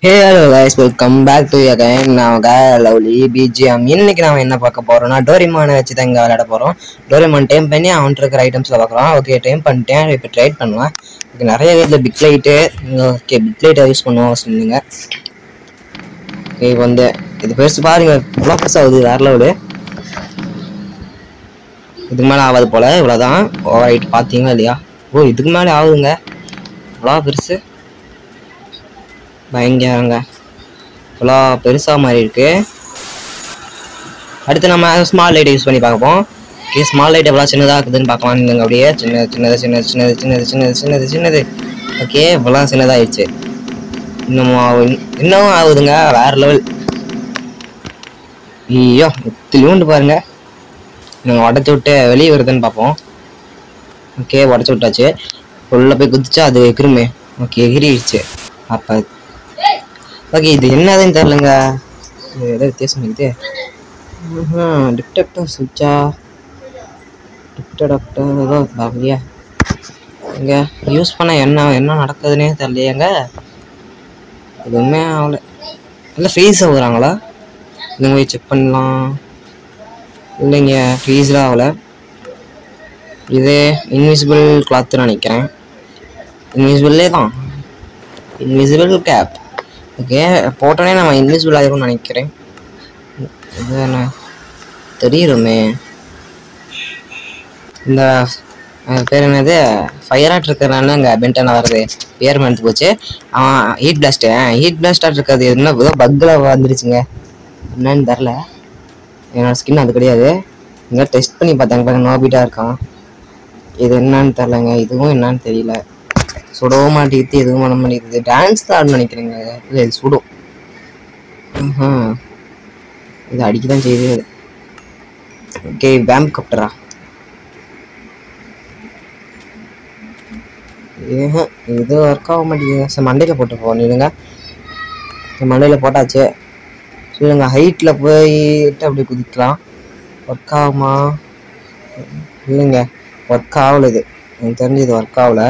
Hey hello guys welcome back to again நான் K lovely BGM இன்னைக்கு நாம என்ன பார்க்க போறோம்னா டோரிமானை வச்சு தான் இங்கே விளையாட போகிறோம் டோரிமான் டைம் பண்ணி அவன்கிட்ட இருக்கிற ஐட்டம்ஸில் பார்க்குறோம் ஓகே டைம் பண்ணிட்டேன் இப்போ ட்ரைட் பண்ணுவேன் இதுக்கு நிறைய இதில் பிக் லைட்டு ஓகே பிக் லைட்டை யூஸ் பண்ணுவோம் சொன்னீங்க ஓகே இப்போ வந்து இது பெருசு பாருங்க இவ்வளோ பெருசாகுது வேற லெவலு இதுக்கு மேலே ஆகாது போல் இவ்வளோதான் ஓவர் ரைட் பார்த்தீங்களா இல்லையா ஓ இதுக்கு மேலே ஆகுதுங்க இவ்வளோ பெருசு பயங்கரங்க இவ்வளோ பெருசாக மாதிரி இருக்கு அடுத்து நம்ம ஸ்மால் லைட் யூஸ் பண்ணி பார்ப்போம் ஓகே ஸ்மால் லைட் எவ்வளோ சின்னதாக இருக்குதுன்னு பார்க்கலாம் நீங்க அப்படியே சின்னது சின்னது சின்னது சின்னது சின்னது சின்னது சின்னது சின்னது ஓகே இவ்வளோ சின்னதாகிடுச்சு இன்னமும் ஆகும் இன்னமும் ஆகுதுங்க வேற லெவல் ஐயோ திரும்பி பாருங்க நாங்கள் உடச்சி விட்டு வெளியே வருதுன்னு பார்ப்போம் ஓகே உடச்சி விட்டாச்சு உள்ள போய் குதிச்சா அது எகிருமே ஓகே எகிரிடுச்சு அப்போ ஓகே இது என்னதுன்னு தெரிலங்க இது ஏதோ வித்தியாசம் இருக்குது டிக்டக்டர் சுவிட்சா டிக்டக்டர் ஏதோ அப்படியா இங்க யூஸ் பண்ண என்ன என்ன நடக்குதுன்னே தெரியலையேங்க எதுவுமே ஆகல இல்லை ஃப்ரீஸ் ஆகுறாங்களா இந்த போய் செக் பண்ணலாம் இல்லைங்க ஃப்ரீஸ்லாம் ஆகல இது இன்விசிபிள் கிளாத்துன்னு நினைக்கிறேன் இன்விசிபிளே தான் இன்விசிபிள் கேப் ஓகே போட்டோன்னே நம்ம இன்விசிபிள் ஆயிரும்னு நினைக்கிறேன் இது என்ன தெரியுமே இந்த அஹ், பேர் என்னது ஃபயர் ஆட் இருக்கிறனால அங்கே பென்டனா வருது பேர் மறந்து போச்சு அவன் ஹீட் பிளாஸ்ட் ஹீட் பிளாஸ்டாக இருக்கிறது என்ன ஏதோ பக்கில் வந்துருச்சுங்க என்னன்னு தெரில என்னோட ஸ்கின் அது கிடையாது இங்கே டெஸ்ட் பண்ணி பார்த்தாங்க பாருங்க நோபிட்டா இருக்கான் இது என்னன்னு தெரிலங்க இதுவும் என்னன்னு தெரியல சுடவும் மாட்டேங்குது எதுவும் பண்ண மாட்டேங்குது டான்ஸ் தான் ஆடணும்னு நினைக்கிறேங்க இல்லை இது சுடும் ம்ஹும். இது அடிக்க தான் செய்யுது ஓகே பேம்ப் கப்டரா ஏஹ் இது ஒர்க் ஆக மாட்டேங்குது சார் மண்டையில் போட்டு போ நீங்க மண்டையில் போட்டாச்சு சொல்லுங்க ஹைட்டில் போயிட்டு அப்படி குதிக்கலாம் ஒர்க் ஆகுமா இல்லைங்க ஒர்க் ஆகல இது எனக்கு தெரிஞ்சு இது ஒர்க் ஆகல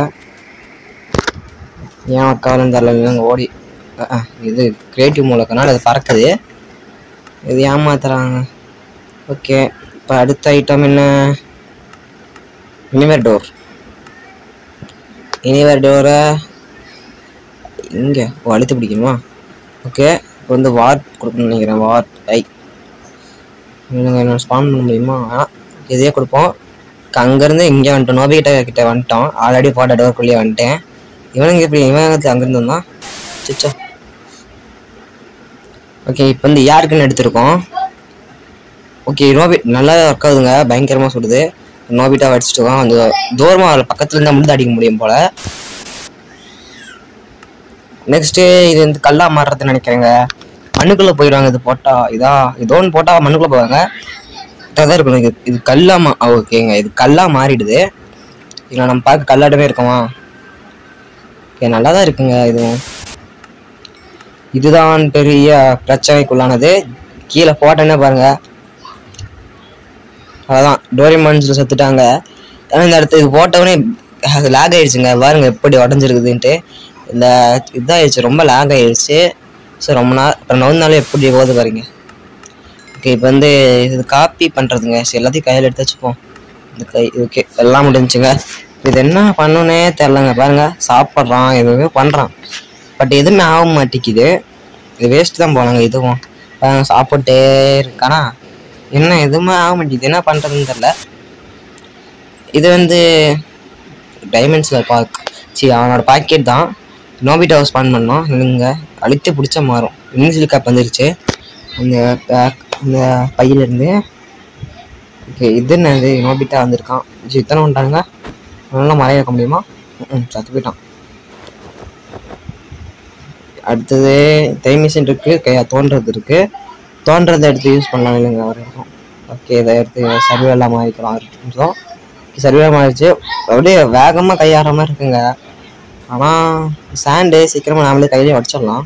ஏன் ஒர்க் ஆகலன்னு தெரில இல்லைங்க ஓடி அஹ், அஹ், இது கிரியேட்டிவ் மூலக்கனால அது பறக்குது இது ஏமாத்துறாங்க ஓகே இப்போ அடுத்த ஐட்டம் என்ன இனிவேர் டோர் இனிவேர் டோரை இங்கே ஓ அழுத்து பிடிக்கணுமா ஓகே இப்போ வந்து வார்ப் கொடுக்கணும்னு நினைக்கிறேன் வார்ப் ஐ இல்லைங்க என்ன ஸ்பான் பண்ண முடியுமா ஆ இதே கொடுப்போம் அங்கேருந்து இங்கே வந்துட்டோம் நோபிகிட்ட கிட்ட வந்துட்டோம் ஆல்ரெடி போட்ட டோருக்குள்ளேயே வந்துட்டேன் இவனுங்க எப்படி இவன் அங்கேருந்து வந்தான் சிச்சோ ஓகே இப்போ வந்து யாருக்குன்னு எடுத்திருக்கோம் ஓகே நோபி நல்லா ஒர்க் ஆகுதுங்க பயங்கரமாக சுடுது நோபிட்டா அடிச்சுட்டு இருக்கோம் அந்த தூரமாக அதில் பக்கத்துல இருந்தால் மட்டும் அடிக்க முடியும் போல நெக்ஸ்ட்டு இது வந்து கல்லா மாறுறதுன்னு நினைக்கிறேங்க மண்ணுக்குள்ளே போயிடுவாங்க இது போட்டா இதா இதோ ஒன்று போட்டால் மண்ணுக்குள்ளே போவாங்க தான் இருக்கணும் இது இது கல்லா மா ஓகேங்க இது கல்லா மாறிடுது இதில் நம்ம பார்க்க கல்லாட்டமே இருக்கோமா ஓகே நல்லா தான் இருக்குங்க இதுவும் இதுதான் பெரிய பிரச்சனைக்குள்ளானது கீழே போட்டேன்னே பாருங்க அதான் டோரிமான்ஸில் செத்துட்டாங்க ஆனால் இந்த இடத்துக்கு போட்டவொடனே அது லேக் ஆயிடுச்சுங்க பாருங்க எப்படி உடஞ்சிருக்குதுன்ட்டு இந்த இதாகிடுச்சு ரொம்ப லேக் ஆயிடுச்சு ஸோ ரொம்ப நாள் அப்புறம் நவுந்தாலும் எப்படி போகுது பாருங்க ஓகே இப்போ வந்து இது காப்பி பண்ணுறதுங்க சரி எல்லாத்தையும் கையில் எடுத்து வச்சுப்போம் இந்த கை ஓகே எல்லாம் முடிஞ்சுங்க இது என்ன பண்ணணுன்னே தெரிலங்க பாருங்க சாப்பிட்றான் எதுவுமே பண்ணுறான் பட் எதுவுமே ஆக மாட்டேங்குது இது வேஸ்ட் தான் போனாங்க இதுவும் பாருங்க சாப்பிட்டே இருக்கானா என்ன எதுவுமே ஆக மாட்டேங்குது என்ன பண்ணுறதுன்னு தெரில இது வந்து டைமண்ட்ஸில் பாக் சி அவனோட பாக்கெட் தான் நோபிட்டாவை ஸ்பான் பண்ணோம் இல்லைங்க அழுத்தி பிடிச்சா மாறும் இன்சில் கேப் வந்துருச்சு அந்த பேக் அந்த பையிலேருந்து ஓகே இது என்னது நோபிட்டா வந்திருக்கான் சி இத்தனை வந்துட்டானுங்க நல்லா மறைய வைக்க முடியுமா ம் சத்து போயிட்டான் அடுத்தது தைமிஷன் இருக்கு கை தோன்றது இருக்கு தோன்றதை எடுத்து யூஸ் பண்ணலாம் இல்லைங்க ஒரு நிமிஷம் ஓகே இதை எடுத்து சர்வேலாம் மாறிக்கலாம் ஒரு நிமிஷம் சர்வே மாறிச்சு அப்படியே வேகமாக கையாடுற மாதிரி இருக்குங்க ஆனால் சாண்டு சீக்கிரமாக நாமளே கையிலே உடச்சிடலாம்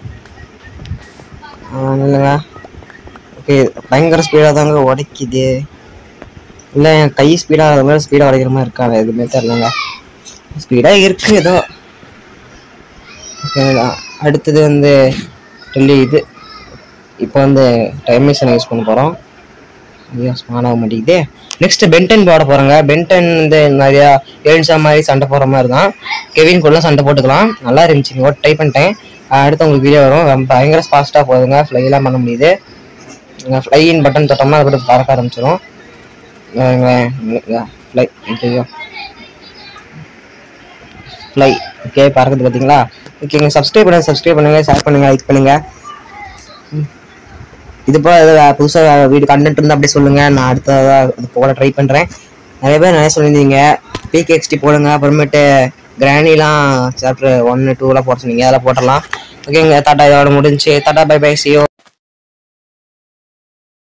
இல்லைங்க ஓகே பயங்கர ஸ்பீடாக தாங்க உடைக்குது இல்லை என் கை ஸ்பீடாக அது மாதிரி ஸ்பீடாக உடைக்கிற மாதிரி இருக்காது எதுவுமே தெரிலங்க ஸ்பீடாக இருக்கு ஏதோ ஓகேங்களா அடுத்தது வந்து டெல்லி இது இப்போ வந்து டைம் மிஷினை யூஸ் பண்ண போகிறோம் ஐயோ ஸ்மான் ஆக மாட்டேங்குது நெக்ஸ்ட் பென்டன் போட போகிறோங்க பென்டன் வந்து நிறையா ஏழ்சா மாதிரி சண்டை போடுற மாதிரி தான் கெவின் கூட சண்டை போட்டுக்கலாம் நல்லா இருந்துச்சுங்க ஒரு ட்ரை பண்ணிட்டேன் அஹ் அடுத்து உங்களுக்கு வீடியோ வரும் ரொம்ப பயங்கர ஃபாஸ்ட்டாக போகுதுங்க ஃப்ளைலாம் பண்ண முடியுது ஃப்ளையின் பட்டன் தொட்டோம்னா அது கூட பறக்க ஆரம்பிச்சிடும் ஃப்ளை ஐயோ ஃப்ளை ஓகே பறக்குது பார்த்தீங்களா ஓகேங்க சப்ஸ்கிரைப் பண்ணுங்க சப்ஸ்கிரைப் பண்ணுங்க ஷேர் பண்ணுங்க லைக் பண்ணுங்க ம். இது போல ஏதாவது புதுசாக வீடு கண்டென்ட் இருந்தால் அப்படியே சொல்லுங்க நான் அடுத்ததாக இது போட ட்ரை பண்ணுறேன் நிறைய பேர் நிறைய சொல்லியிருந்தீங்க பிகேஎக்ஸ்டி போடுங்க அப்புறமேட்டு கிராணிலாம் சாப்டர் ஒன்று டூலாம் போட சொன்னீங்க அதெல்லாம் போட்டுடலாம் ஓகேங்க டாட்டா இதோட முடிஞ்சு டாட்டா பை பை சியோ